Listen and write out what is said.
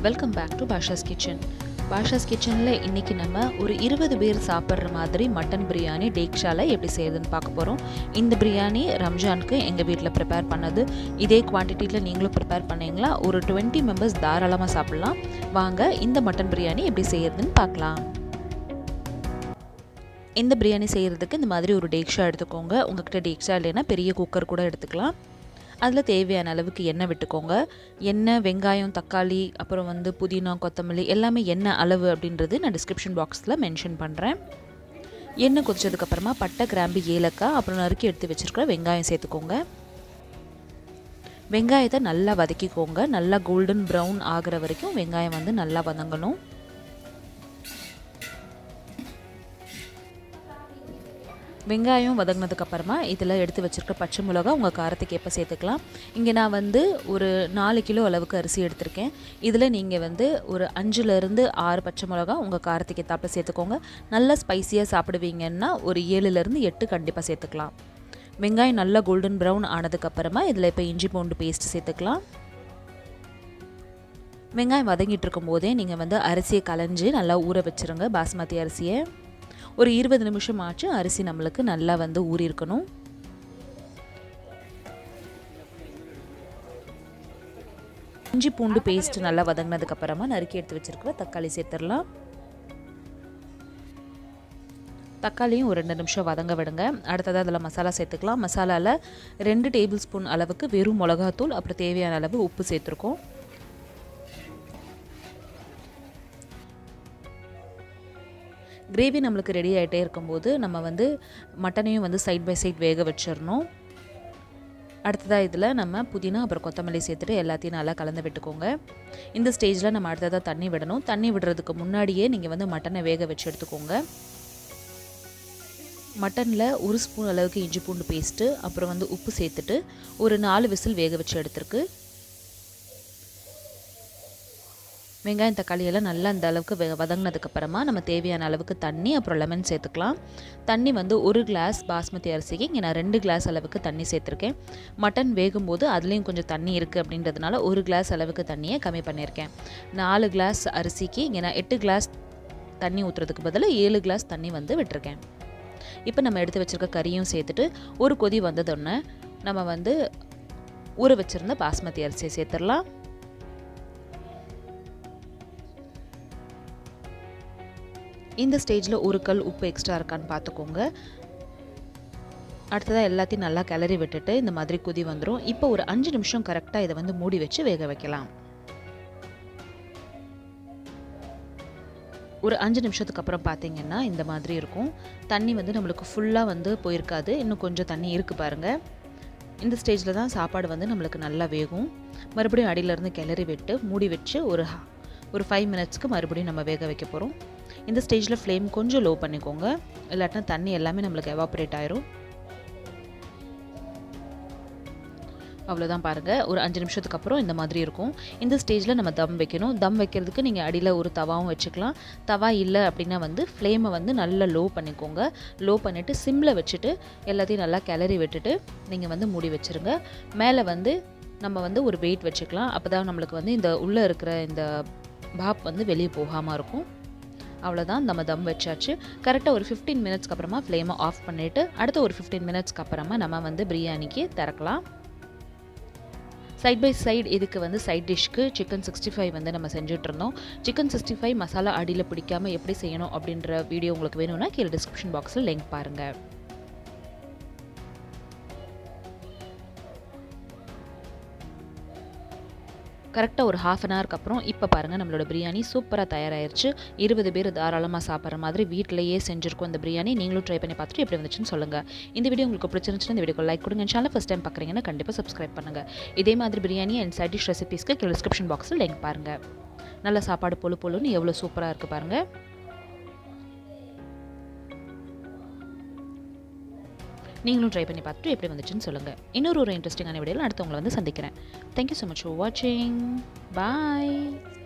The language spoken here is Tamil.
welcome back to Basha's kitchen Basha's கிச்சனில் இன்றைக்கி நம்ம ஒரு இருபது பேர் சாப்பிட்ற மாதிரி மட்டன் பிரியாணி டேக்ஷால எப்படி செய்யுதுன்னு பார்க்க போகிறோம் இந்த பிரியாணி ரம்ஜானுக்கு எங்கள் வீட்டில் ப்ரிப்பேர் பண்ணது இதே குவான்டிட்டியில் நீங்களும் ப்ரிப்பேர் பண்ணீங்களா ஒரு டுவெண்ட்டி மெம்பர்ஸ் தாராளமாக சாப்பிட்லாம் வாங்க இந்த மட்டன் பிரியாணி எப்படி செய்யறதுன்னு பார்க்கலாம் இந்த பிரியாணி செய்கிறதுக்கு இந்த மாதிரி ஒரு டேக்ஷா எடுத்துக்கோங்க உங்ககிட்ட டேக்ஷா இல்லைன்னா பெரிய குக்கர் கூட எடுத்துக்கலாம் அதில் தேவையான அளவுக்கு எண்ணெய் விட்டுக்கோங்க எண்ணெய் வெங்காயம் தக்காளி அப்புறம் வந்து புதினா கொத்தமல்லி எல்லாமே என்ன அளவு அப்படின்றது நான் டிஸ்கிரிப்ஷன் பாக்ஸில் மென்ஷன் பண்ணுறேன் எண்ணெய் கொதிச்சதுக்கப்புறமா பட்டை கிராம்பு ஏலக்காய் அப்புறம் நறுக்கி எடுத்து வச்சுருக்கிற வெங்காயம் சேர்த்துக்கோங்க வெங்காயத்தை நல்லா வதக்கிக்கோங்க நல்லா கோல்டன் ப்ரௌன் ஆகிற வரைக்கும் வெங்காயம் வந்து நல்லா வதங்கணும் வெங்காயம் வதங்கினதுக்கப்புறமா இதில் எடுத்து வச்சுருக்க பச்சை மிளகா உங்கள் காரத்துக்கு எப்போ சேர்த்துக்கலாம் இங்கே நான் வந்து ஒரு நாலு கிலோ அளவுக்கு அரிசி எடுத்திருக்கேன் இதில் நீங்கள் வந்து ஒரு அஞ்சுலேருந்து ஆறு பச்சை மிளகா உங்கள் காரத்துக்கு ஏற்றாப்புல சேர்த்துக்கோங்க நல்லா ஸ்பைஸியாக சாப்பிடுவீங்கன்னா ஒரு ஏழுலேருந்து எட்டு கண்டிப்பாக சேர்த்துக்கலாம் வெங்காயம் நல்லா கோல்டன் ப்ரௌன் ஆனதுக்கப்புறமா இதில் இப்போ இஞ்சி பூண்டு பேஸ்ட் சேர்த்துக்கலாம் வெங்காயம் வதங்கிட்டு இருக்கும் போதே நீங்கள் வந்து அரிசியை களைஞ்சி நல்லா ஊற வச்சுருங்க பாஸ்மதி அரிசியை ஒரு இருபது நிமிஷம் ஆச்சு அரிசி நம்மளுக்கு நல்லா வந்து ஊறி இருக்கணும் இஞ்சி பூண்டு பேஸ்ட் நல்லா வதங்கினதுக்கு அப்புறமா நறுக்கி எடுத்து வச்சிருக்கிற தக்காளி சேர்த்துடலாம் தக்காளியும் ஒரு ரெண்டு நிமிஷம் வதங்க விடுங்க அடுத்ததாக அதில் மசாலா சேர்த்துக்கலாம் மசாலாவில் ரெண்டு டேபிள் ஸ்பூன் அளவுக்கு வெறும் மிளகாத்தூள் அப்புறம் தேவையான அளவு உப்பு சேர்த்துருக்கோம் கிரேவி நம்மளுக்கு ரெடி ஆகிட்டே இருக்கும்போது நம்ம வந்து மட்டனையும் வந்து சைட் பை சைட் வேக வச்சிடணும் அடுத்ததாக இதில் நம்ம புதினா அப்புறம் கொத்தமல்லி சேர்த்துட்டு எல்லாத்தையும் நல்லா கலந்து விட்டுக்கோங்க இந்த ஸ்டேஜில் நம்ம அடுத்ததாக தண்ணி விடணும் தண்ணி விடுறதுக்கு முன்னாடியே நீங்கள் வந்து மட்டனை வேக வச்சு எடுத்துக்கோங்க மட்டனில் ஒரு ஸ்பூன் அளவுக்கு இஞ்சி பூண்டு பேஸ்ட்டு அப்புறம் வந்து உப்பு சேர்த்துட்டு ஒரு நாலு விசில் வேக வச்சு எடுத்துருக்கு வெங்காயம் தக்காளி எல்லாம் நல்லா அந்த அளவுக்கு வெ வதங்கினதுக்கப்புறமா நம்ம தேவையான அளவுக்கு தண்ணி அப்புறம் லெமன் சேர்த்துக்கலாம் தண்ணி வந்து ஒரு கிளாஸ் பாஸ்மதி அரிசிக்கு இங்கே நான் ரெண்டு கிளாஸ் அளவுக்கு தண்ணி சேர்த்துருக்கேன் மட்டன் வேகும்போது அதுலேயும் கொஞ்சம் தண்ணி இருக்குது அப்படின்றதுனால ஒரு கிளாஸ் அளவுக்கு தண்ணியை கம்மி பண்ணியிருக்கேன் நாலு கிளாஸ் அரிசிக்கு இங்கே நான் எட்டு கிளாஸ் தண்ணி ஊற்றுறதுக்கு பதிலாக ஏழு கிளாஸ் தண்ணி வந்து விட்டுருக்கேன் இப்போ நம்ம எடுத்து வச்சுருக்க கறியும் சேர்த்துட்டு ஒரு கொதி வந்ததொன்னே நம்ம வந்து ஊற வச்சுருந்த பாஸ்மதி அரிசியை சேர்த்துடலாம் இந்த ஸ்டேஜில் ஒரு கல் உப்பு எக்ஸ்ட்ரா இருக்கான்னு பார்த்துக்கோங்க அடுத்ததாக எல்லாத்தையும் நல்லா கிளறி விட்டுட்டு இந்த மாதிரி கொதி வந்துடும் இப்போ ஒரு அஞ்சு நிமிஷம் கரெக்டாக இதை வந்து மூடி வச்சு வேக வைக்கலாம் ஒரு அஞ்சு நிமிஷத்துக்கு அப்புறம் பார்த்தீங்கன்னா இந்த மாதிரி இருக்கும் தண்ணி வந்து நம்மளுக்கு ஃபுல்லாக வந்து போயிருக்காது இன்னும் கொஞ்சம் தண்ணி இருக்குது பாருங்கள் இந்த ஸ்டேஜில் தான் சாப்பாடு வந்து நம்மளுக்கு நல்லா வேகும் மறுபடியும் அடியிலேருந்து கிளறி விட்டு மூடி வச்சு ஒரு ஒரு ஃபைவ் மினிட்ஸ்க்கு மறுபடியும் நம்ம வேக வைக்க போகிறோம் இந்த ஸ்டேஜில் ஃப்ளேம் கொஞ்சம் லோ பண்ணிக்கோங்க இல்லாட்டினா தண்ணி எல்லாமே நம்மளுக்கு எவாப்ரேட் ஆயிரும் அவ்வளோதான் பாருங்கள் ஒரு அஞ்சு நிமிஷத்துக்கு அப்புறம் இந்த மாதிரி இருக்கும் இந்த ஸ்டேஜில் நம்ம தம் வைக்கணும் தம் வைக்கிறதுக்கு நீங்கள் அடியில் ஒரு தவாவும் வச்சுக்கலாம் தவா இல்லை அப்படின்னா வந்து ஃப்ளேமை வந்து நல்லா லோ பண்ணிக்கோங்க லோ பண்ணிவிட்டு சிம்மில் வச்சுட்டு எல்லாத்தையும் நல்லா கிளறி விட்டுட்டு நீங்கள் வந்து மூடி வச்சுருங்க மேலே வந்து நம்ம வந்து ஒரு வெயிட் வச்சுக்கலாம் அப்போ தான் நம்மளுக்கு வந்து இந்த உள்ளே இருக்கிற இந்த பாப் வந்து வெளியே போகாமல் இருக்கும் அவ்வளோதான் நம்ம தம் வச்சாச்சு கரெக்டாக ஒரு ஃபிஃப்டீன் மினிட்ஸ்க்கு அப்புறமா ஃப்ளேமை ஆஃப் பண்ணிவிட்டு அடுத்த ஒரு ஃபிஃப்டீன் மினிட்ஸ்க்கு அப்புறமா நம்ம வந்து பிரியாணிக்கு திறக்கலாம் சைட் பை சைடு இதுக்கு வந்து சைட் டிஷ்க்கு சிக்கன் சிக்ஸ்டி ஃபைவ் வந்து நம்ம செஞ்சுட்ருந்தோம் சிக்கன் சிக்ஸ்டி ஃபைவ் மசாலா அடியில் பிடிக்காமல் எப்படி செய்யணும் அப்படின்ற வீடியோ உங்களுக்கு வேணும்னா கீழே டிஸ்கிரிப்ஷன் பாக்ஸில் லிங்க் பாருங்கள் கரெக்டாக ஒரு ஹாஃப் அன் ஹவருக்கு அப்புறம் இப்போ பாருங்கள் நம்மளோட பிரியாணி சூப்பராக தயாராகிருச்சு இருபது பேர் தாராளமாக சாப்பிட்ற மாதிரி வீட்டிலேயே செஞ்சுருக்கோம் இந்த பிரியாணி நீங்களும் ட்ரை பண்ணி பார்த்துட்டு எப்படி வந்துச்சுன்னு சொல்லுங்கள் இந்த வீடியோ உங்களுக்கு பிடிச்சிருந்துச்சுன்னா இந்த வீடியோ லைக் கொடுங்க சேனல் ஃபஸ்ட் டைம் பார்க்குறீங்கன்னா கண்டிப்பாக சப்ஸ்கிரைப் பண்ணுங்கள் இதே மாதிரி பிரியாணி அண்ட் சைட் டிஷ் ரெசிபீஸ்க்கு கீழே டிஸ்கிரிப்ஷன் பாக்ஸில் லிங்க் பாருங்கள் நல்ல சாப்பாடு பொழு பொழுன்னு எவ்வளோ சூப்பராக இருக்குது பாருங்கள் நீங்களும் ட்ரை பண்ணி பார்த்துட்டு எப்படி வந்துச்சுன்னு சொல்லுங்கள் இன்னொரு ஒரு இன்ட்ரெஸ்டிங்கான வீடியோவில் அடுத்தவங்களை வந்து சந்திக்கிறேன் தேங்க்யூ ஸோ மச் ஃபார் வாட்சிங் பாய்